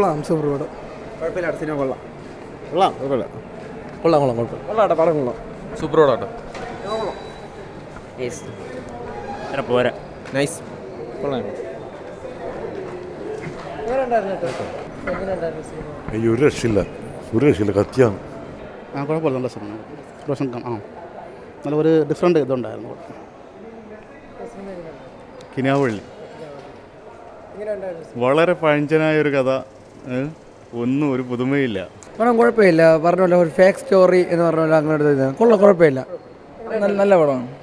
കൊള്ളാം സൂപ്പർ പടം കുഴപ്പമില്ല സിനിമ കൊള്ളാം കൊള്ളാം കുഴപ്പമില്ല കൊള്ളാം കൊള്ളാം കുഴപ്പമില്ല കൊള്ളാട്ടെ പടം കൊള്ളാം സൂപ്പർ പടാട്ടോ പോരാ നൈസ് കൊള്ളാം അയ്യോ ഒരു രക്ഷയില്ല ഒരു രക്ഷയില്ല കത്തിയാണ് ആ കുഴപ്പമില്ല നല്ല സിനിമ റോഷൻ ഖാൻ ആ നല്ല ഒരു ഡിഫറെൻ്റ് ഇതുണ്ടായിരുന്നു കിനാവള്ളി വളരെ പഴഞ്ചനായ ഒരു കഥ ഏ? ഒന്നും ഒരു പുതുമയില്ല പടം കുഴപ്പമില്ല പറഞ്ഞ പോലെ ഒരു ഫേക്ക് സ്റ്റോറി എന്ന് പറഞ്ഞ പോലെ അങ്ങനെ ഒരു ഇത്. കൊള്ളാം കുഴപ്പമില്ല നല്ല നല്ല പടമാണ്